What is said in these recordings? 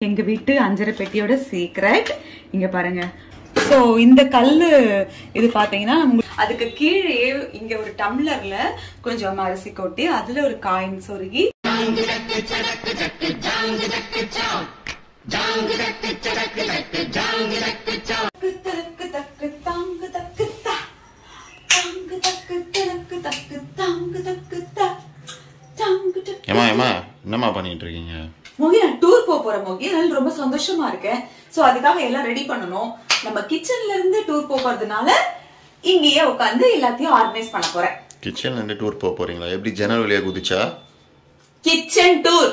எங்க வீட்டு அஞ்சரை பெட்டியோட சீக்ரெட் இங்க பாருங்க சோ இந்த கல்லு இது பாத்தீங்கன்னா உங்க- அதுக்கு கீழே இங்க ஒரு டம்ளர்ல கொஞ்சம் அரிசி கொட்டி அதுல ஒரு காயின் சொருகி தக்கு தக்கு தக்கு தாங்கு தக்கு தா. தாங்கு தக்கு தக்கு தக்கு தாங்கு தக்கு தா. தாங்கு தக்கு ஏமா ஏமா என்னம்மா பண்ணிட்டு இருக்கீங்க மோகி நான் டூர் போக போறேன் மோகி அதனால ரொம்ப சந்தோஷமா இருக்கேன் சோ அதுக்காக எல்லாம் ரெடி பண்ணணும் நம்ம கிச்சன்ல இருந்து டூர் போறதுனால இங்கேயே உட்காந்து எல்லாத்தையும் ஆர்கனைஸ் பண்ண போறேன் கிச்சன்ல இருந்து டூர் போக போறீங்களா எப்படி ஜன்னல் வழியா குதிச்சா கிச்சன் டூர்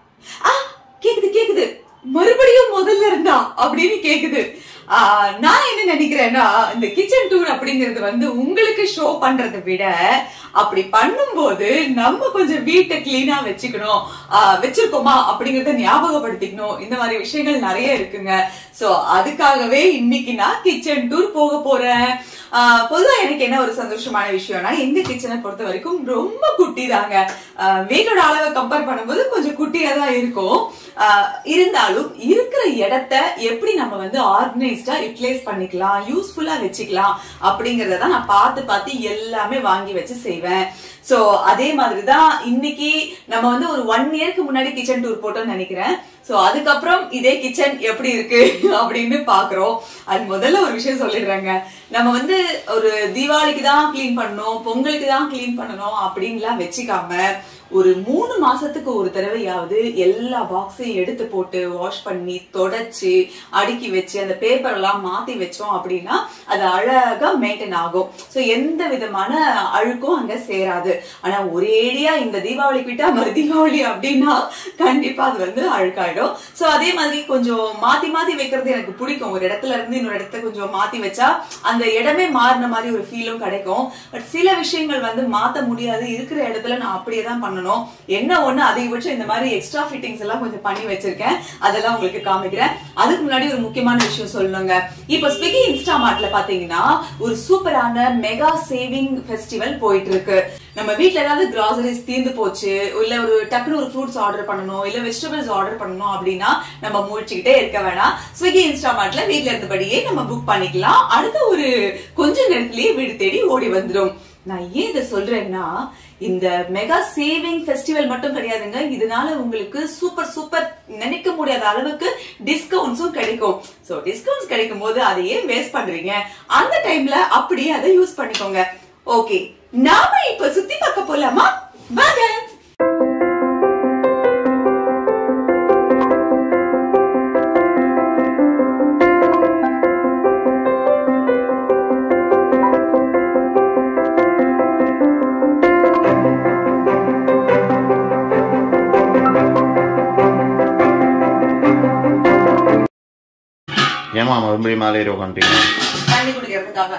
ஆ கேக்குது கேக்குது மறுபடியும் முதல்ல இருந்தா அப்படின்னு கேக்குது ஆ, நான் என்ன நினைக்கிறேன்னா இந்த கிச்சன் டூர் அப்படிங்கிறது வந்து உங்களுக்கு ஷோ பண்றதை விட அப்படி பண்ணும்போது நம்ம கொஞ்சம் வீட்டை கிளீனா வச்சுக்கணும் ஆ, வச்சிருக்கோமா அப்படிங்கறத ஞாபகப்படுத்திக்கணும் இந்த மாதிரி விஷயங்கள் நிறைய இருக்குங்க சோ அதுக்காகவே இன்னைக்கு நான் கிச்சன் டூர் போக போறேன் ஆ, பொதுவா எனக்கு என்ன ஒரு சந்தோஷமான விஷயம்னா எங்க கிச்சனை பொறுத்த வரைக்கும் ரொம்ப குட்டி தாங்க வீட்டோட அளவை கம்பேர் பண்ணும்போது கொஞ்சம் குட்டியா தான் இருக்கும் ஆ, இருந்தாலும் இருக்கிற இடத்த எப்படி நம்ம வந்து ஆர்கனைஸ்டா யூட்டிலைஸ் பண்ணிக்கலாம் யூஸ்ஃபுல்லா வச்சுக்கலாம் அப்படிங்கறத தான் நான் பார்த்து பார்த்து எல்லாமே வாங்கி வச்சு செய்வேன் சோ அதே மாதிரி தான் இன்னைக்கு நம்ம வந்து ஒரு ஒன் இயர்க்கு முன்னாடி கிச்சன் டூர் போட்டோம்னு நினைக்கிறேன் சோ அதுக்கப்புறம் இதே கிச்சன் எப்படி இருக்கு அப்படின்னு பாக்குறோம் அது முதல்ல ஒரு விஷயம் சொல்லிடுறேங்க நம்ம வந்து ஒரு தீபாவளிக்கு தான் க்ளீன் பண்ணணும் பொங்கலுக்கு தான் க்ளீன் பண்ணணும் அப்படின்லாம் வச்சுக்காம ஒரு மூணு மாசத்துக்கு ஒரு தடவையாவது எல்லா பாக்ஸையும் எடுத்து போட்டு வாஷ் பண்ணி தொடச்சு அடுக்கி வச்சு அந்த பேப்பர் எல்லாம் மாத்தி வச்சோம் அப்படின்னா அது அழகா மெயின்டைன் ஆகும் சோ எந்த விதமான அழுக்கும் அங்க சேராது ஆனா ஒரேடியா இந்த தீபாவளிக்கு விட்டா மறு தீபாவளி அப்படின்னா கண்டிப்பா அது வந்து அழுக்காயிடும் சோ அதே மாதிரி கொஞ்சம் மாத்தி மாத்தி வைக்கிறது எனக்கு பிடிக்கும் ஒரு இடத்துல இருந்து இன்னொரு இடத்த கொஞ்சம் மாத்தி வச்சா அந்த இடமே மாறின மாதிரி ஒரு ஃபீலும் கிடைக்கும் பட் சில விஷயங்கள் வந்து மாத்த முடியாது இருக்கிற இடத்துல நான் அப்படியே தான் பண்ணணும் என்ன ஒண்ணு அதிகபட்சம் இந்த மாதிரி எக்ஸ்ட்ரா ஃபிட்டிங்ஸ் எல்லாம் கொஞ்சம் பண்ணி வச்சிருக்கேன் அதெல்லாம் உங்களுக்கு காமிக்கிறேன் அதுக்கு முன்னாடி ஒரு முக்கியமான விஷயம் சொல்லணுங்க இப்போ ஸ்விக்கி இன்ஸ்டாமார்ட்ல பாத்தீங்கன்னா ஒரு சூப்பரான மெகா சேவிங் ஃபெஸ்டிவல் போயிட்டு இருக்கு நம்ம வீட்ல ஏதாவது கிராசரிஸ் தீர்ந்து போச்சு இல்ல ஒரு டக்குனு ஒரு ஃப்ரூட்ஸ் ஆர்டர் பண்ணணும் இல்ல வெஜிடபிள்ஸ் ஆர்டர் பண்ணணும் அப்படின்னா நம்ம முழிச்சுக்கிட்டே இருக்க வேணாம் ஸ்விக்கி இன்ஸ்டாமார்ட்ல வீட்ல இருந்தபடியே நம்ம புக் பண்ணிக்கலாம் அடுத்த ஒரு கொஞ்ச நேரத்திலேயே வீடு தேடி ஓடி வந்துடும் நான் ஏன் இதை சொல்றேன்னா இந்த மெகா சேவிங் ஃபெஸ்டிவல் மட்டும் கிடையாதுங்க இதனால உங்களுக்கு சூப்பர் சூப்பர் நினைக்க முடியாத அளவுக்கு டிஸ்கவுண்ட்ஸும் கிடைக்கும் சோ டிஸ்கவுண்ட்ஸ் கிடைக்கும் போது அதை ஏன் வேஸ்ட் பண்றீங்க அந்த டைம்ல அப்படியே அதை யூஸ் பண்ணிக்கோங்க ஓகே நாம இப்ப சுத்தி பார்க்க போலாமா வாங்க ஏமா மறுபடியும் மேலே ஏறி உட்காந்துட்டீங்க தண்ணி குடிக்கிறதுக்காக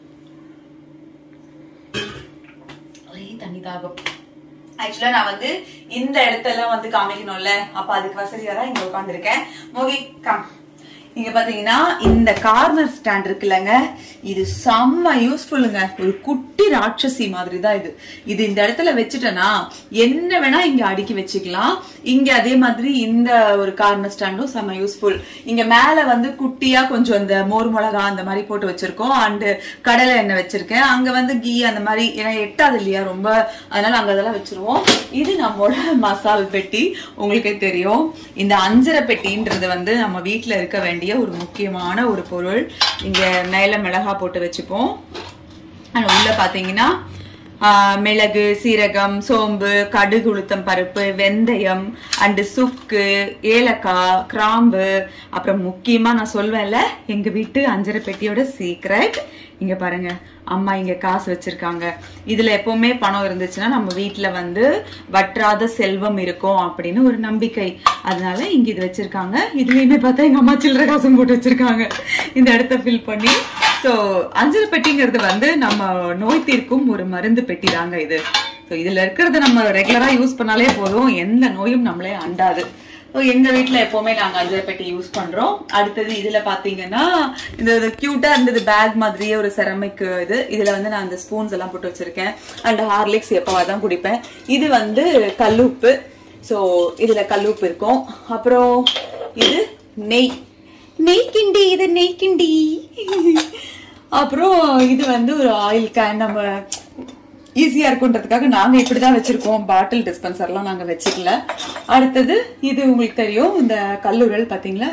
ஒரே தண்ணி தாகம் ஆக்சுவலா நான் வந்து இந்த இடத்தெல்லாம் வந்து காமிக்கணும்ல அப்ப அதுக்கு வசதியா தான் இங்க உட்காந்துருக்கேன் மோகி கம் இங்க பாத்தீங்கன்னா இந்த கார்னர் ஸ்டாண்ட் இருக்குல்லங்க இது செம்ம யூஸ்ஃபுல்லுங்க ஒரு குட்டி ராட்சசி மாதிரி தான் இது இது இந்த இடத்துல வச்சுட்டேன்னா என்ன வேணா இங்க அடுக்கி வச்சுக்கலாம் இங்க அதே மாதிரி இந்த ஒரு கார்னர் ஸ்டாண்டும் செம்ம யூஸ்ஃபுல் இங்க மேல வந்து குட்டியா கொஞ்சம் இந்த மோர் மிளகா அந்த மாதிரி போட்டு வச்சிருக்கோம் அண்ட் கடலை எண்ணெய் வச்சிருக்கேன் அங்க வந்து கீ அந்த மாதிரி ஏன்னா எட்டாது இல்லையா ரொம்ப அதனால அங்க அதெல்லாம் வச்சிருவோம் இது நம்மளோட மசால் பெட்டி உங்களுக்கே தெரியும் இந்த அஞ்சரை பெட்டின்றது வந்து நம்ம வீட்ல இருக்க வேண்டிய ஒரு முக்கியமான ஒரு பொருள் இங்க மேல மிளகா போட்டு வச்சுப்போம் அண்ட் உள்ள பாத்தீங்கன்னா ஆஹ், மிளகு சீரகம் சோம்பு கடுகு உளுத்தம் பருப்பு வெந்தயம் அண்டு சுக்கு ஏலக்காய் கிராம்பு அப்புறம் முக்கியமா நான் சொல்வேன்ல எங்க வீட்டு அஞ்சரை பெட்டியோட சீக்ரெட் இங்க பாருங்க அம்மா இங்க காசு வச்சிருக்காங்க இதுல எப்பவுமே பணம் இருந்துச்சுன்னா நம்ம வீட்ல வந்து வற்றாத செல்வம் இருக்கும் அப்படின்னு ஒரு நம்பிக்கை அதனால இங்க இது வச்சிருக்காங்க இதுலயுமே பார்த்தா எங்க அம்மா சில்லறை காசும் போட்டு வச்சிருக்காங்க இந்த இடத்த ஃபில் பண்ணி சோ அஞ்சல் பெட்டிங்கிறது வந்து நம்ம நோய் தீர்க்கும் ஒரு மருந்து பெட்டி தாங்க இது ஸோ இதுல இருக்கிறத நம்ம ரெகுலரா யூஸ் பண்ணாலே போதும் எந்த நோயும் நம்மளே அண்டாது ஸோ எங்க வீட்ல எப்பவுமே நாங்க அஞ்சல் பெட்டி யூஸ் பண்றோம் அடுத்தது இதுல பாத்தீங்கன்னா இந்த கியூட்டா இருந்தது பேக் மாதிரியே ஒரு செரமிக் இது இதுல வந்து நான் அந்த ஸ்பூன்ஸ் எல்லாம் போட்டு வச்சிருக்கேன் அண்ட் ஹார்லிக்ஸ் எப்பவா தான் குடிப்பேன் இது வந்து கல்லுப்பு ஸோ இதுல கல்லுப்பு இருக்கும் அப்புறம் இது நெய் நெய் கிண்டி இது நெய் கிண்டி அப்புறம் இது வந்து ஒரு ஆயில் கேன் நம்ம ஈஸியா இருக்குன்றதுக்காக நாங்க இப்படிதான் வச்சிருக்கோம் பாட்டில் டிஸ்பென்சர்லாம் நாங்க வச்சுக்கல அடுத்தது இது உங்களுக்கு தெரியும் இந்த கல்லுரல் பாத்தீங்களா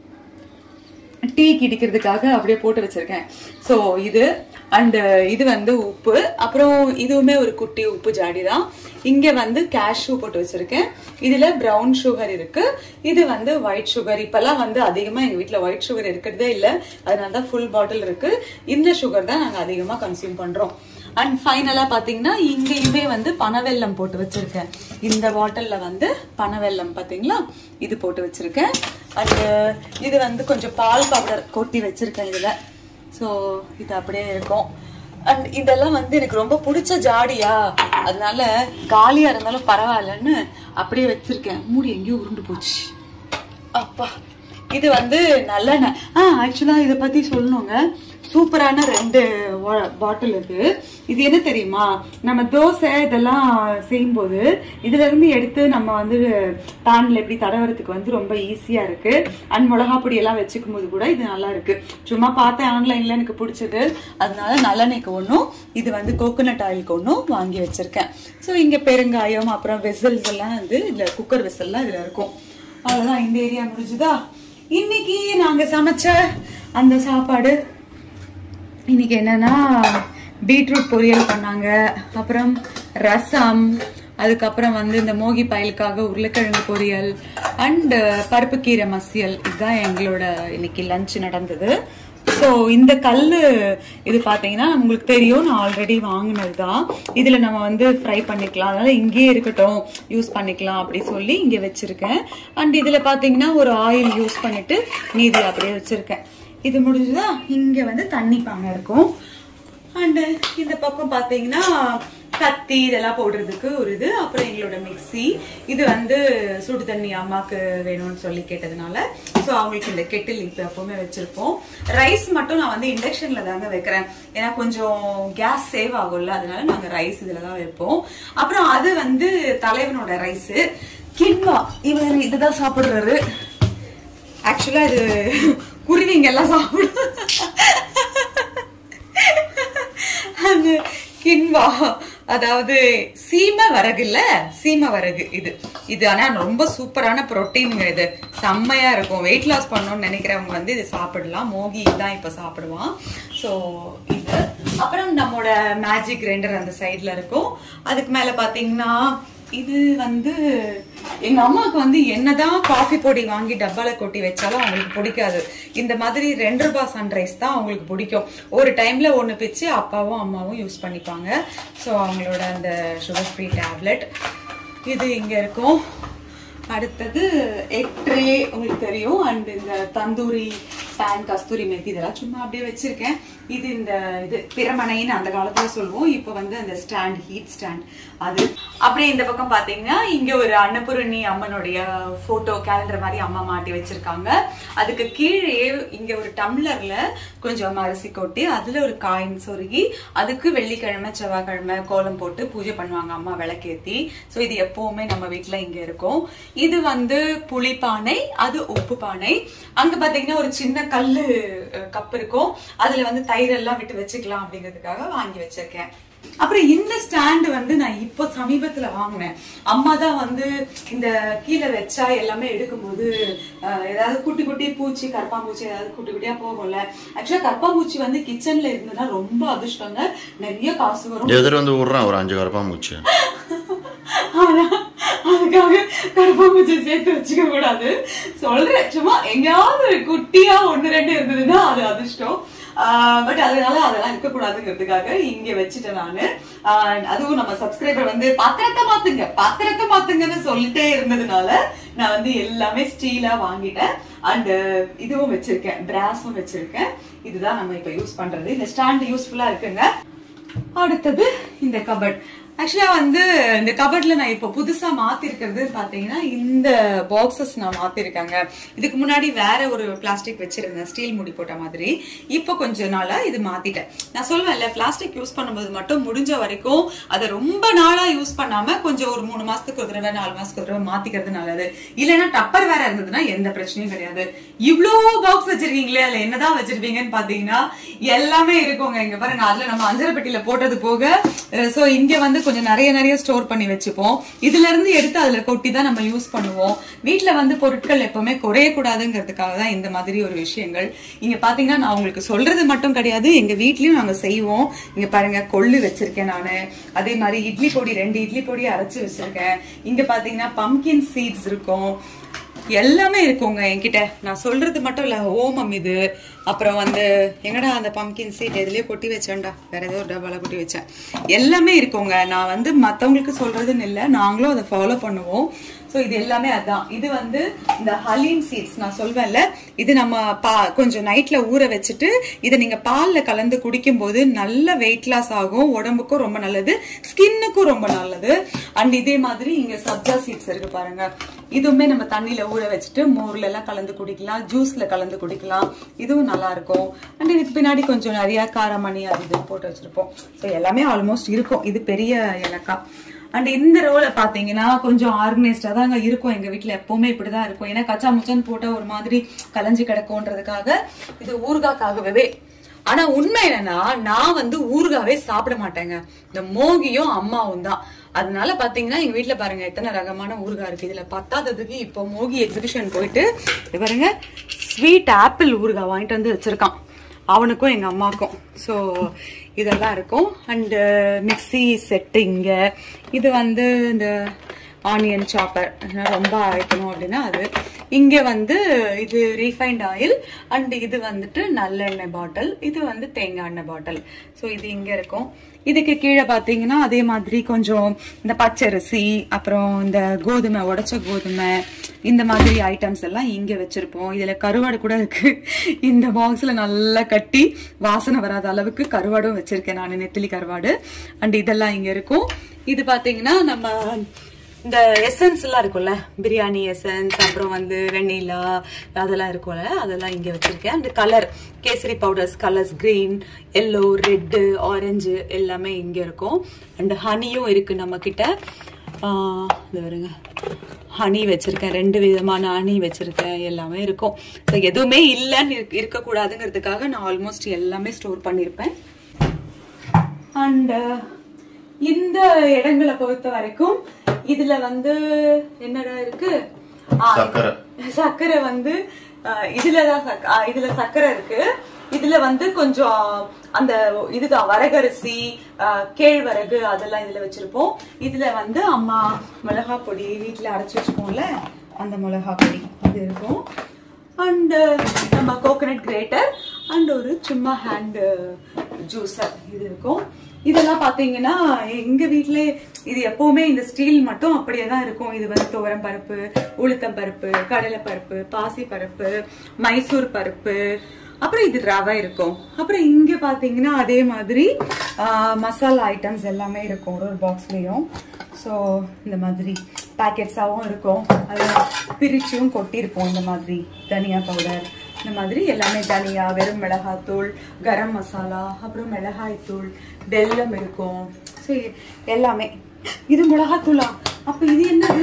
டீ கிடிக்கிறதுக்காக அப்படியே போட்டு வச்சிருக்கேன் ஸோ இது அண்ட் இது வந்து உப்பு அப்புறம் இதுவுமே ஒரு குட்டி உப்பு ஜாடி தான் இங்க வந்து கேஷ்யூ போட்டு வச்சிருக்கேன் இதுல பிரவுன் சுகர் இருக்கு இது வந்து ஒயிட் சுகர் இப்பெல்லாம் வந்து அதிகமா எங்க வீட்ல ஒயிட் சுகர் இருக்கிறதே இல்ல அதனால தான் ஃபுல் பாட்டில் இருக்கு இந்த சுகர் தான் நாங்க அதிகமா கன்சியூம் பண்றோம் அண்ட் ஃபைனலா பாத்தீங்கன்னா இங்கேயுமே வந்து பனவெல்லம் போட்டு வச்சிருக்கேன் இந்த பாட்டில்ல வந்து பனவெல்லம் பாத்தீங்களா இது போட்டு வச்சிருக்கேன் அண்ட் இது வந்து கொஞ்சம் பால் பவுடர் கொட்டி வச்சிருக்கேன் இதுல ஸோ இது அப்படியே இருக்கும் அண்ட் இதெல்லாம் வந்து எனக்கு ரொம்ப பிடிச்ச ஜாடியா அதனால காலியா இருந்தாலும் பரவாயில்லன்னு அப்படியே வச்சிருக்கேன் மூடி எங்கேயோ உருண்டு போச்சு அப்பா இது வந்து நல்லெண்ணெய் ஆ ஆக்சுவலா இதை பத்தி சொல்லணுங்க சூப்பரான ரெண்டு பாட்டில் இருக்கு இது என்ன தெரியுமா நம்ம தோசை இதெல்லாம் செய்யும்போது இதுல இருந்து எடுத்து நம்ம வந்து பேன்ல எப்படி தடவறதுக்கு வந்து ரொம்ப ஈஸியா இருக்கு அண்ட் மிளகா பொடி எல்லாம் வச்சுக்கும் போது கூட இது நல்லா இருக்கு சும்மா பார்த்தேன் ஆன்லைன்ல எனக்கு பிடிச்சது அதனால நல்லெண்ணெய்க்கு ஒன்றும் இது வந்து கோகோனட் ஆயிலுக்கு ஒன்றும் வாங்கி வச்சிருக்கேன் ஸோ இங்க பெருங்காயம் அப்புறம் வெசல்ஸ் எல்லாம் வந்து இதுல குக்கர் வெசல்லாம் இதுல இருக்கும் அவ்வளவுதான் இந்த ஏரியா முடிஞ்சுதா இன்னைக்கு நாங்க சமைச்ச அந்த சாப்பாடு இன்னைக்கு என்னன்னா பீட்ரூட் பொரியல் பண்ணாங்க அப்புறம் ரசம் அதுக்கப்புறம் வந்து இந்த மோகி பயலுக்காக உருளைக்கிழங்கு பொரியல் அண்ட் பருப்புக்கீரை மசியல் இதுதான் எங்களோட இன்னைக்கு லஞ்ச் நடந்தது ஸோ இந்த கல்லு இது பார்த்தீங்கன்னா உங்களுக்கு தெரியும் நான் ஆல்ரெடி வாங்கினது தான் இதில் நம்ம வந்து ஃப்ரை பண்ணிக்கலாம் அதனால இங்கேயே இருக்கட்டும் யூஸ் பண்ணிக்கலாம் அப்படி சொல்லி இங்கே வச்சிருக்கேன் அண்ட் இதில் பார்த்தீங்கன்னா ஒரு ஆயில் யூஸ் பண்ணிட்டு மீதி அப்படியே வச்சிருக்கேன் இது முடிஞ்சுதா இங்க வந்து தண்ணி பானை இருக்கும் அண்ட் இந்த பக்கம் பாத்தீங்கன்னா கத்தி இதெல்லாம் போடுறதுக்கு ஒரு இது அப்புறம் எங்களோட மிக்ஸி இது வந்து சுடு தண்ணி அம்மாக்கு வேணும்னு சொல்லி கேட்டதுனால ஸோ அவங்களுக்கு இந்த கெட்டில் இப்போ எப்பவுமே வச்சிருப்போம் ரைஸ் மட்டும் நான் வந்து இண்டக்ஷன்ல தாங்க வைக்கிறேன் ஏன்னா கொஞ்சம் கேஸ் சேவ் ஆகும்ல அதனால நாங்க ரைஸ் இதுல தான் வைப்போம் அப்புறம் அது வந்து தலைவனோட ரைஸ் கிண்பா இவர் இதுதான் சாப்பிடுறாரு ஆக்சுவலா இது குருவிங்க எல்லாம் சாப்பிடும் அந்த கிண்பா அதாவது சீம வரகு இல்ல சீம வரகு இது இது ஆனா ரொம்ப சூப்பரான புரோட்டீனுங்க இது செம்மையா இருக்கும் வெயிட் லாஸ் பண்ணணும்னு நினைக்கிறவங்க வந்து இது சாப்பிடலாம் மோகி தான் இப்ப சாப்பிடுவான் ஸோ இது அப்புறம் நம்மளோட மேஜிக் கிரைண்டர் அந்த சைட்ல இருக்கும் அதுக்கு மேல பாத்தீங்கன்னா இது வந்து எங்க அம்மாவுக்கு வந்து என்னதான் காஃபி பொடி வாங்கி டப்பால கொட்டி வச்சாலும் அவங்களுக்கு பிடிக்காது இந்த மாதிரி ரெண்டு ரூபாய் சன்ரைஸ் தான் அவங்களுக்கு பிடிக்கும் ஒரு டைம்ல ஒண்ணு பிச்சு அப்பாவும் அம்மாவும் யூஸ் பண்ணிப்பாங்க ஸோ அவங்களோட அந்த சுகர் ஃப்ரீ டேப்லெட் இது இங்க இருக்கும் அடுத்தது எக் ட்ரே உங்களுக்கு தெரியும் அண்ட் இந்த தந்தூரி பேன் கஸ்தூரி மெத்தி இதெல்லாம் சும்மா அப்படியே வச்சிருக்கேன் இது இந்த இது பிரமணைன்னு அந்த காலத்துல சொல்லுவோம் இப்போ வந்து அந்த ஸ்டாண்ட் ஹீட் ஸ்டாண்ட் அது அப்படியே இந்த பக்கம் பாத்தீங்கன்னா இங்க ஒரு அன்னபூரணி அம்மனுடைய போட்டோ கேலண்டர் மாதிரி அம்மா மாட்டி வச்சிருக்காங்க அதுக்கு கீழே இங்க ஒரு டம்ளர்ல கொஞ்சம் அரிசி கொட்டி அதுல ஒரு காயின் சொருகி அதுக்கு வெள்ளிக்கிழமை செவ்வாய்க்கிழமை கோலம் போட்டு பூஜை பண்ணுவாங்க அம்மா விளக்கேத்தி ஸோ இது எப்பவுமே நம்ம வீட்ல இங்க இருக்கும் இது வந்து புளி பானை அது உப்பு பானை அங்க பாத்தீங்கன்னா ஒரு சின்ன கல்லு கப் இருக்கும் அதுல வந்து தயிர் எல்லாம் விட்டு வச்சுக்கலாம் அப்படிங்கிறதுக்காக வாங்கி வச்சிருக்கேன் அப்புறம் இந்த ஸ்டாண்ட் வந்து நான் இப்போ சமீபத்துல வாங்கினேன் அம்மா தான் வந்து இந்த கீழே வச்சா எல்லாமே எடுக்கும்போது அஹ், ஏதாவது குட்டி குட்டி பூச்சி கரப்பாம்பூச்சி ஏதாவது குட்டி குட்டியா போகும்ல ஆக்சுவலா கரப்பாம்பூச்சி வந்து கிச்சன்ல இருந்ததுன்னா ரொம்ப அதிர்ஷ்டங்க நிறைய காசு வரும் எதிர் வந்து விட்றான் ஒரு அஞ்சு கரப்பாம்பூச்சி ஆனா அதுக்காக கருப்பாம்பூச்சி சேர்த்து வச்சுக்க கூடாது சொல்றேன் சும்மா எங்கேயாவது ஒரு குட்டியா ஒண்ணு ரெண்டு இருந்ததுன்னா அது அதிர்ஷ்டம் பட் அதனால அதெல்லாம் இருக்கக்கூடாதுங்கிறதுக்காக இங்க வச்சுட்டேன் நானு ஆஹ் அதுவும் நம்ம சப்ஸ்கிரைபர் வந்து பாத்திரத்தை மாத்துங்க பாத்திரத்தை மாத்துங்கன்னு சொல்லிட்டே இருந்ததுனால நான் வந்து எல்லாமே ஸ்டீலா வாங்கிட்டேன் அண்ட் இதுவும் வச்சிருக்கேன் பிராஸும் வச்சிருக்கேன் இதுதான் நம்ம இப்ப யூஸ் பண்றது இந்த ஸ்டாண்ட் யூஸ்ஃபுல்லா இருக்குங்க அடுத்தது இந்த கபட் ஆக்சுவலா வந்து இந்த கபட்ல நான் இப்போ புதுசா மாத்திருக்கிறது பாத்தீங்கன்னா இந்த பாக்ஸஸ் நான் மாத்திருக்காங்க இதுக்கு முன்னாடி வேற ஒரு பிளாஸ்டிக் வச்சிருந்தேன் ஸ்டீல் முடி போட்ட மாதிரி இப்போ கொஞ்ச நாளா இது மாத்திட்டேன் நான் சொல்லுவேன்ல பிளாஸ்டிக் யூஸ் பண்ணும்போது மட்டும் முடிஞ்ச வரைக்கும் அதை ரொம்ப நாளா யூஸ் பண்ணாம கொஞ்சம் ஒரு மூணு மாசத்துக்கு ஒரு தடவை நாலு மாசத்துக்கு ஒரு தடவை மாத்திக்கிறது நல்லது இல்லைன்னா டப்பர் வேற இருந்ததுன்னா எந்த பிரச்சனையும் கிடையாது இவ்ளோ பாக்ஸ் வச்சிருக்கீங்களே அதுல என்னதான் வச்சிருப்பீங்கன்னு பாத்தீங்கன்னா எல்லாமே இருக்குங்க இங்க பாருங்க அதுல நம்ம அஞ்சரை பெட்டியில போட்டது போக சோ இங்க வந்து கொஞ்சம் நிறைய நிறைய ஸ்டோர் பண்ணி வச்சுப்போம் இதுல இருந்து எடுத்து அதுல கொட்டி தான் நம்ம யூஸ் பண்ணுவோம் வீட்ல வந்து பொருட்கள் எப்பவுமே குறைய கூடாதுங்கிறதுக்காக தான் இந்த மாதிரி ஒரு விஷயங்கள் இங்க பாத்தீங்கன்னா நான் உங்களுக்கு சொல்றது மட்டும் கிடையாது எங்க வீட்லயும் நாங்க செய்வோம் இங்க பாருங்க கொள்ளு வச்சிருக்கேன் நானு அதே மாதிரி இட்லி பொடி ரெண்டு இட்லி பொடி அரைச்சு வச்சிருக்கேன் இங்க பாத்தீங்கன்னா பம்கின் சீட்ஸ் இருக்கும் எல்லாமே இருக்குங்க என்கிட்ட நான் சொல்றது மட்டும் இல்ல ஓமம் இது அப்புறம் வந்து எங்கடா அந்த பம்கின் சீட் எதுலயே கொட்டி வச்சேன்டா வேற ஏதோ ஒரு டப்பால கொட்டி வச்சேன் எல்லாமே இருக்குங்க நான் வந்து மத்தவங்களுக்கு சொல்றதுன்னு இல்ல நாங்களும் அதை ஃபாலோ பண்ணுவோம் ஸோ இது எல்லாமே அதான் இது வந்து இந்த ஹலீம் சீட்ஸ் நான் சொல்வேன்ல இது நம்ம பா கொஞ்சம் நைட்ல ஊற வச்சுட்டு இதை நீங்க பால்ல கலந்து குடிக்கும்போது நல்ல வெயிட் லாஸ் ஆகும் உடம்புக்கும் ரொம்ப நல்லது ஸ்கின்னுக்கும் ரொம்ப நல்லது அண்ட் இதே மாதிரி இங்க சப்ஜா சீட்ஸ் இருக்கு பாருங்க இதுவுமே நம்ம தண்ணியில ஊற வச்சுட்டு மோர்ல எல்லாம் கலந்து குடிக்கலாம் ஜூஸ்ல கலந்து குடிக்கலாம் இதுவும் நல்லா இருக்கும் அண்ட் இதுக்கு பின்னாடி கொஞ்சம் நிறைய காரமணி அது இது போட்டு வச்சிருப்போம் ஸோ எல்லாமே ஆல்மோஸ்ட் இருக்கும் இது பெரிய இலக்கா அண்ட் இந்த ரோல பாத்தீங்கன்னா கொஞ்சம் ஆர்கனைஸ்டா தாங்க இருக்கும் எங்க வீட்ல எப்பவுமே இப்படிதான் இருக்கும் ஏன்னா கச்சா முச்சான்னு போட்டா ஒரு மாதிரி கலைஞ்சு கிடக்கும்ன்றதுக்காக இது ஊறுகாக்காகவே ஆனா உண்மை என்னன்னா நான் வந்து ஊறுகாவே சாப்பிட மாட்டேங்க இந்த மோகியும் அம்மாவும் தான் அதனால பாத்தீங்கன்னா எங்க வீட்ல பாருங்க எத்தனை ரகமான ஊறுகாய் இருக்கு இதுல பத்தாததுக்கு இப்போ மோகி எக்ஸிபிஷன் போயிட்டு இது பாருங்க ஸ்வீட் ஆப்பிள் ஊறுகாய் வாங்கிட்டு வந்து வச்சிருக்கான் அவனுக்கும் எங்க அம்மாக்கும் ஸோ இதெல்லாம் இருக்கும் அண்டு மிக்ஸி செட்டு இங்க இது வந்து இந்த ஆனியன் சாப்பர் ரொம்ப அழைக்கணும் அப்படின்னா அது இங்க வந்து இது ரீஃபைண்ட் ஆயில் அண்ட் இது வந்துட்டு நல்லெண்ணெய் பாட்டில் இது வந்து தேங்காய் எண்ணெய் பாட்டில் ஸோ இது இங்க இருக்கும் இதுக்கு கீழே பாத்தீங்கன்னா அதே மாதிரி கொஞ்சம் இந்த பச்சரிசி அப்புறம் இந்த கோதுமை உடைச்ச கோதுமை இந்த மாதிரி ஐட்டம்ஸ் எல்லாம் இங்க வச்சிருப்போம் இதுல கருவாடு கூட இருக்கு இந்த பாக்ஸ்ல நல்லா கட்டி வாசனை வராத அளவுக்கு கருவாடும் வச்சிருக்கேன் நான் நெத்திலி கருவாடு அண்ட் இதெல்லாம் இங்க இருக்கும் இது பாத்தீங்கன்னா நம்ம இந்த எசன்ஸ் எல்லாம் இருக்கும்ல பிரியாணி எசன்ஸ் அப்புறம் வந்து வெண்ணிலா அதெல்லாம் இருக்கும்ல அதெல்லாம் இங்க வச்சிருக்கேன் அந்த colour kesari powders colours green yellow red orange எல்லாமே இங்க இருக்கும் அண்ட் ஹனியும் இருக்கு நம்ம கிட்ட ஆஹ் இது வருங்க ஹனி வச்சிருக்கேன் ரெண்டு விதமான ஹனி வச்சிருக்கேன் எல்லாமே இருக்கும் So, எதுவுமே இல்லைன்னு இருக்க- இருக்கக்கூடாதுங்கிறதுக்காக நான் ஆல்மோஸ்ட் எல்லாமே ஸ்டோர் பண்ணியிருப்பேன் அண்ட் இந்த இடங்களை பொறுத்த வரைக்கும் இதுல வந்து என்னடா இருக்கு ஆ, சர்க்கரை. சர்க்கரை வந்து அஹ், இதுலதான் சக்க- ஆ, இதுல சர்க்கரை இருக்கு இதுல வந்து கொஞ்சம் அந்த இதுதான் வரகரிசி அஹ், கேழ்வரகு அதெல்லாம் இதுல வச்சிருப்போம் இதுல வந்து அம்மா மிளகா பொடி வீட்டுல அரைச்சு வச்சுப்போம்ல அந்த மிளகா பொடி அது இருக்கும் அண்ட் நம்ம கோகனட் கிரேட்டர் அண்ட் ஒரு சும்மா ஹேண்ட் ஜூஸர் இது இருக்கும் இதெல்லாம் பாத்தீங்கன்னா எங்க வீட்ல இது எப்பவுமே இந்த ஸ்டீல் மட்டும் அப்படியே தான் இருக்கும் இது வந்து துவரம் பருப்பு உளுத்தம் பருப்பு கடலை பருப்பு பாசி பருப்பு மைசூர் பருப்பு அப்புறம் இது ரவை இருக்கும் அப்புறம் இங்க பாத்தீங்கன்னா அதே மாதிரி ஆஹ், மசாலா ஐட்டம்ஸ் எல்லாமே இருக்கும் ஒரு ஒரு பாக்ஸ்லயும் ஸோ இந்த மாதிரி பேக்கெட்ஸாகவும் இருக்கும் அதை பிரிச்சும் கொட்டியிருப்போம் இந்த மாதிரி தனியா பவுடர் இந்த மாதிரி எல்லாமே தனியா வெறும் மிளகாத்தூள் கரம் மசாலா அப்புறம் மிளகாய் தூள் வெல்லம் இருக்கும் ஸோ எல்லாமே இது மிளகாத்தூளா அப்ப இது என்னது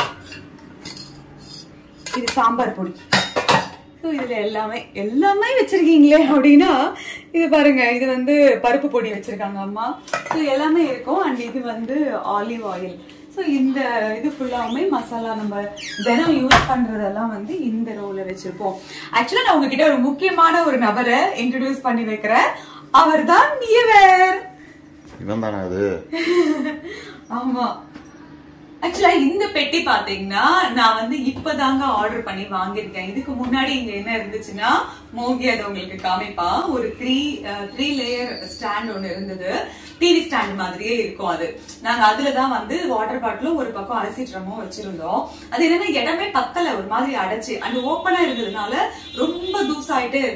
இது சாம்பார் பொடி ஸோ இதுல எல்லாமே எல்லாமே வச்சிருக்கீங்களே அப்படின்னா இது பாருங்க இது வந்து பருப்பு பொடி வச்சிருக்காங்க அம்மா ஸோ எல்லாமே இருக்கும் அண்ட் இது வந்து ஆலிவ் ஆயில் ஸோ இந்த இது ஃபுல்லாவுமே மசாலா நம்ம தினம் யூஸ் பண்றதெல்லாம் வந்து இந்த ரோல வச்சிருப்போம் ஆக்சுவலா நான் உங்ககிட்ட ஒரு முக்கியமான ஒரு நபரை இன்ட்ரடியூஸ் பண்ணி வைக்கிறேன் அவர் தான் நியவர் இவன் தானே அது ஆமா ஆக்சுவலா இந்த பெட்டி பாத்தீங்கன்னா நான் வந்து இப்பதாங்க ஆர்டர் பண்ணி வாங்கியிருக்கேன் இதுக்கு முன்னாடி இங்க என்ன இருந்துச்சுன்னா மோகி அதை உங்களுக்கு காமிப்பா ஒரு த்ரீ த்ரீ லேயர் ஸ்டாண்ட் ஒன்னு இருந்தது டிவி ஸ்டாண்ட் மாதிரியே இருக்கும் அது நாங்க அதுலதான் வந்து வாட்டர் பாட்டிலும் ஒரு பக்கம் அரிசி ட்ரமும் வச்சிருந்தோம் அது என்னன்னா இடமே பத்தல ஒரு மாதிரி அடைச்சு அந்த ஓப்பனா இருந்ததுனால ரொம்ப தூசாயிட்டே இருக்கும்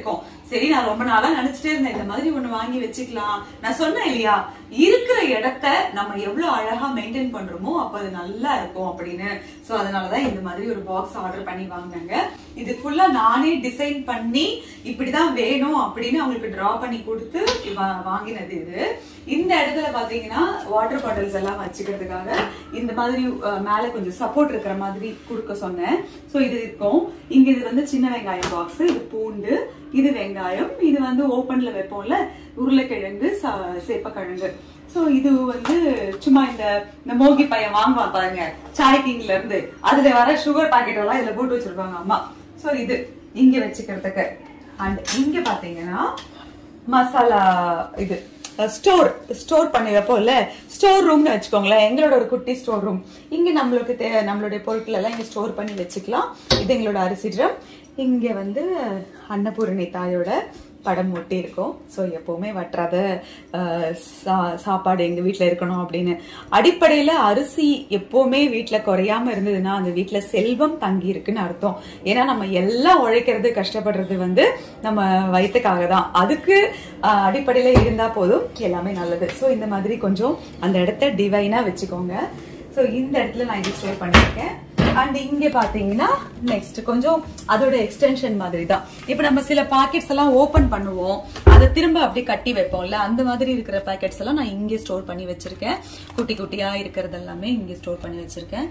சரி நான் ரொம்ப நாளா நினைச்சிட்டே இருந்தேன் இந்த மாதிரி ஒண்ணு வாங்கி வச்சுக்கலாம் நான் சொன்னேன் இல்லையா இருக்கிற இடத்த நம்ம எவ்வளவு அழகா மெயின்டைன் பண்றோமோ அப்ப அது நல்லா இருக்கும் அப்படின்னு சோ அதனாலதான் இந்த மாதிரி ஒரு பாக்ஸ் ஆர்டர் பண்ணி வாங்கினாங்க இது ஃபுல்லா நானே டிசைன் பண்ணி இப்படிதான் வேணும் அப்படின்னு அவங்களுக்கு டிரா பண்ணி கொடுத்து வா- வாங்கினது இது இந்த இடத்துல பாத்தீங்கன்னா வாட்டர் பாட்டில்ஸ் எல்லாம் வச்சுக்கிறதுக்காக இந்த மாதிரி அஹ், மேல கொஞ்சம் சப்போர்ட் இருக்கிற மாதிரி கொடுக்க சொன்னேன் சோ இது இருக்கும் இங்க இது வந்து சின்ன வெங்காயம் பாக்ஸ் இது பூண்டு இது வெங்காயம் இது வந்து ஓப்பன்ல வைப்போம்ல உருளைக்கிழங்கு ச- சேப்பக்கிழங்கு சோ இது வந்து சும்மா இந்த இந்த மோகி பையன் வாங்குவான் பாருங்க சாய் கிங்ல இருந்து அதுல வர சுகர் பாக்கெட் எல்லாம் இதுல போட்டு வச்சிருப்பாங்க அம்மா சோ இது இங்க வச்சுக்கிறதுக்கு அண்ட் இங்க பாத்தீங்கன்னா மசாலா இது ஸ்டோர் ஸ்டோர் பண்ணி வைப்போம்ல ஸ்டோர் ரூம்னு வச்சுக்கோங்களேன் எங்களோட ஒரு குட்டி ஸ்டோர் ரூம் இங்க நம்மளுக்கு தே- நம்மளுடைய பொருட்கள் எல்லாம் இங்க ஸ்டோர் பண்ணி வச்சுக்கலாம் இது எங்களோட அரிசி ட்ரம் இங்க வந்து அன்னபூரணி தாயோட படம் ஒட்டி இருக்கும் ஸோ எப்பவுமே வற்றாத அஹ், சா- சாப்பாடு எங்க வீட்ல இருக்கணும் அப்படின்னு அடிப்படையில அரிசி எப்பவுமே வீட்ல குறையாம இருந்ததுன்னா அந்த வீட்ல செல்வம் தங்கி இருக்குன்னு அர்த்தம் ஏன்னா நம்ம எல்லாம் உழைக்கிறது கஷ்டப்படுறது வந்து நம்ம வயிற்றுக்காக தான் அதுக்கு அஹ், அடிப்படையில இருந்தா போதும் எல்லாமே நல்லது ஸோ இந்த மாதிரி கொஞ்சம் அந்த இடத்த டிவைனா வச்சுக்கோங்க ஸோ இந்த இடத்துல நான் இது ஸ்டோர் பண்ணியிருக்கேன் அண்ட் இங்க பாத்தீங்கன்னா நெக்ஸ்ட் கொஞ்சம் அதோட எக்ஸ்டென்ஷன் மாதிரி தான் இப்போ நம்ம சில பாக்கெட்ஸ் எல்லாம் ஓபன் பண்ணுவோம் அதை திரும்ப அப்படி கட்டி வைப்போம்ல அந்த மாதிரி இருக்கிற பாக்கெட்ஸ் எல்லாம் நான் இங்கே ஸ்டோர் பண்ணி வச்சிருக்கேன் குட்டி குட்டியா இருக்கிறது எல்லாமே இங்கே ஸ்டோர் பண்ணி வச்சிருக்கேன்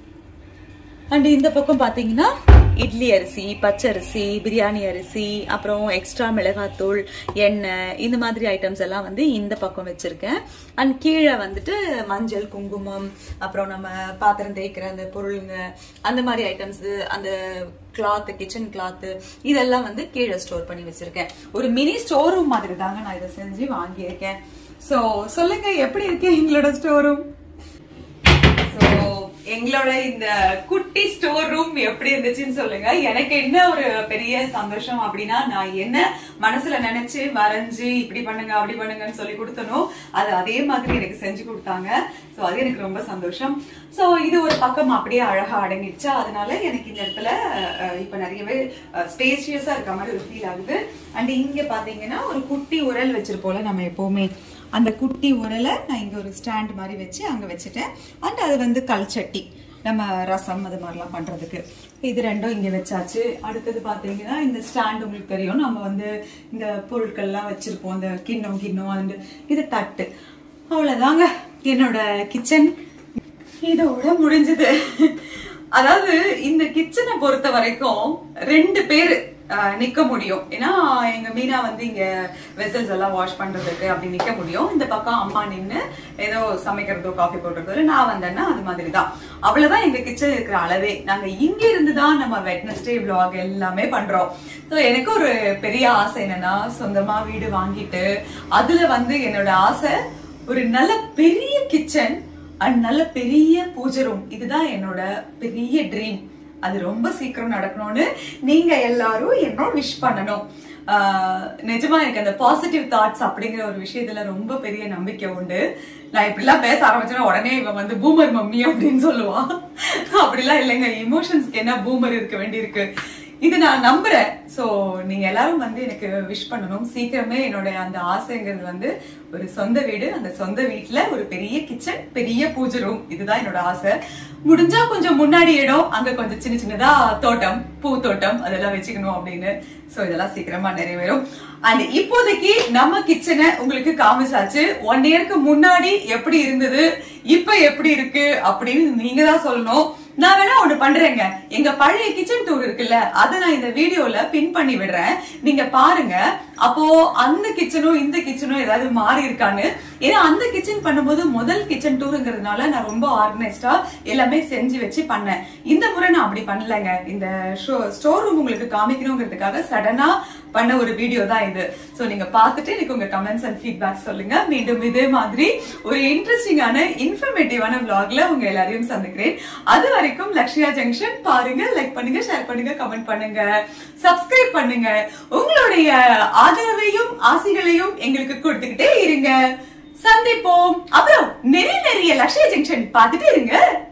அண்ட் இந்த பக்கம் பாத்தீங்கன்னா இட்லி அரிசி பச்சரிசி பிரியாணி அரிசி அப்புறம் எக்ஸ்ட்ரா மிளகாத்தூள் எண்ணெய் இந்த மாதிரி ஐட்டம்ஸ் எல்லாம் வந்து இந்த பக்கம் வச்சிருக்கேன் அண்ட் கீழே வந்துட்டு மஞ்சள் குங்குமம் அப்புறம் நம்ம பாத்திரம் தேய்க்கிற அந்த பொருளுங்க அந்த மாதிரி ஐட்டம்ஸ் அந்த கிளாத் கிச்சன் கிளாத் இதெல்லாம் வந்து கீழே ஸ்டோர் பண்ணி வச்சிருக்கேன் ஒரு மினி ஸ்டோர் ரூம் மாதிரி தாங்க நான் இதை செஞ்சு வாங்கியிருக்கேன் சோ சொல்லுங்க எப்படி இருக்கு எங்களோட ஸ்டோர் ரூம் சோ எங்களோட இந்த குட்டி ஸ்டோர் ரூம் எப்படி இருந்துச்சுன்னு சொல்லுங்க எனக்கு என்ன ஒரு பெரிய சந்தோஷம் அப்படின்னா நான் என்ன மனசுல நினைச்சு வரைஞ்சு இப்படி பண்ணுங்க அப்படி பண்ணுங்கன்னு சொல்லி கொடுத்தனோ அது அதே மாதிரி எனக்கு செஞ்சு கொடுத்தாங்க சோ அது எனக்கு ரொம்ப சந்தோஷம் சோ இது ஒரு பக்கம் அப்படியே அழகா அடங்கிடுச்சா அதனால எனக்கு இந்த இடத்துல அஹ், இப்ப நிறையவே ஸ்பேசியஸா இருக்க மாதிரி ஒரு ஃபீல் ஆகுது அண்ட் இங்க பாத்தீங்கன்னா ஒரு குட்டி உரல் வச்சிருப்போம்ல நம்ம எப்பவுமே அந்த குட்டி உரலை நான் இங்க ஒரு ஸ்டாண்ட் மாதிரி வச்சு அங்க வச்சுட்டேன் அண்ட் அது வந்து கல்சட்டி நம்ம ரசம் அது மாதிரிலாம் பண்றதுக்கு இது ரெண்டும் இங்க வச்சாச்சு அடுத்தது பாத்தீங்கன்னா இந்த ஸ்டாண்ட் உங்களுக்கு தெரியும் நம்ம வந்து இந்த பொருட்கள்லாம் வச்சிருப்போம் இந்த கிண்ணம் கிண்ணம் அந்த இது தட்டு அவ்வளவுதாங்க என்னோட கிச்சன் இதோட முடிஞ்சது அதாவது இந்த கிச்சனை பொறுத்த வரைக்கும் ரெண்டு பேரு ஆஹ், நிக்க முடியும் ஏன்னா எங்க மீனா வந்து இங்க வெசல்ஸ் எல்லாம் வாஷ் பண்றதுக்கு அப்படி நிக்க முடியும் இந்த பக்கம் அம்மா நின்னு ஏதோ சமைக்கிறதோ காஃபி போடுறதோ நான் வந்தேன்னா அது மாதிரி தான் அவ்வளவுதான் எங்க கிச்சன் இருக்கிற அளவே நாங்க இங்க இருந்து தான் நம்ம வெட்னஸ்டே vlog எல்லாமே பண்றோம் ஸோ எனக்கு ஒரு பெரிய ஆசை என்னன்னா சொந்தமா வீடு வாங்கிட்டு அதுல வந்து என்னோட ஆசை ஒரு நல்ல பெரிய கிச்சன் அண்ட் நல்ல பெரிய பூஜை ரூம் இதுதான் என்னோட பெரிய ட்ரீம் அது ரொம்ப சீக்கிரம் நடக்கணும்னு நீங்க எல்லாரும் என்னோட விஷ் பண்ணணும் ஆஹ் நிஜமா எனக்கு அந்த பாசிட்டிவ் தாட்ஸ் அப்படிங்கிற ஒரு விஷயத்துல ரொம்ப பெரிய நம்பிக்கை உண்டு நான் இப்படிலாம் பேச ஆரம்பிச்சேன்னா உடனே இவன் வந்து பூமர் மம்மி அப்படின்னு சொல்லுவான் அப்படிலாம் இல்லைங்க இமோஷன்ஸ்க்கு என்ன பூமர் இருக்க வேண்டியிருக்கு இது நான் நம்புறேன் சோ நீங்க எல்லாரும் வந்து எனக்கு விஷ் பண்ணணும் சீக்கிரமே என்னோட அந்த ஆசைங்கிறது வந்து ஒரு சொந்த வீடு அந்த சொந்த வீட்ல ஒரு பெரிய கிச்சன் பெரிய பூஜை ரூம் இதுதான் என்னோட ஆசை முடிஞ்சா கொஞ்சம் முன்னாடி இடம் அங்க கொஞ்சம் சின்ன சின்னதா தோட்டம் பூ தோட்டம் அதெல்லாம் வச்சுக்கணும் அப்படின்னு சோ இதெல்லாம் சீக்கிரமா நிறைவேறும் அண்ட் இப்போதைக்கு நம்ம கிச்சனை உங்களுக்கு காமிச்சாச்சு ஒன் இயருக்கு முன்னாடி எப்படி இருந்தது இப்ப எப்படி இருக்கு அப்படின்னு நீங்க தான் சொல்லணும் நான் வேணா ஒண்ணு பண்றேங்க எங்க பழைய கிச்சன் டூர் இருக்குல்ல அதை நான் இந்த வீடியோல பின் பண்ணி விடுறேன் நீங்க பாருங்க அப்போ அந்த கிச்சனும் இந்த கிச்சனும் ஏதாவது மாறி இருக்கான்னு ஏன்னா அந்த கிச்சன் பண்ணும்போது முதல் கிச்சன் டூருங்கிறதுனால நான் ரொம்ப ஆர்கனைஸ்டா எல்லாமே செஞ்சு வச்சு பண்ணேன் இந்த முறை நான் அப்படி பண்ணலங்க இந்த ஸ்டோர் ரூம் உங்களுக்கு காமிக்கணுங்கிறதுக்காக சடனா பண்ண ஒரு வீடியோ தான் இது சோ நீங்க பார்த்துட்டு எனக்கு உங்க கமெண்ட்ஸ் அண்ட் ஃபீட்பேக் சொல்லுங்க மீண்டும் இதே மாதிரி ஒரு இன்ட்ரெஸ்டிங்கான இன்ஃபர்மேட்டிவான vlogல உங்க எல்லாரையும் சந்திக்கிறேன் அது வரைக்கும் லக்ஷ்யா ஜங்ஷன் பாருங்க லைக் பண்ணுங்க ஷேர் பண்ணுங்க கமெண்ட் பண்ணுங்க சப்ஸ்கிரைப் பண்ணுங்க உங்களுடைய ஆதரவையும் ஆசைகளையும் எங்களுக்கு கொடுத்துக்கிட்டே இருங்க சந்திப்போம் அப்புறம் நிறைய நிறைய லக்ஷ்யா ஜங்ஷன் பார்த்துட்டு இருங்க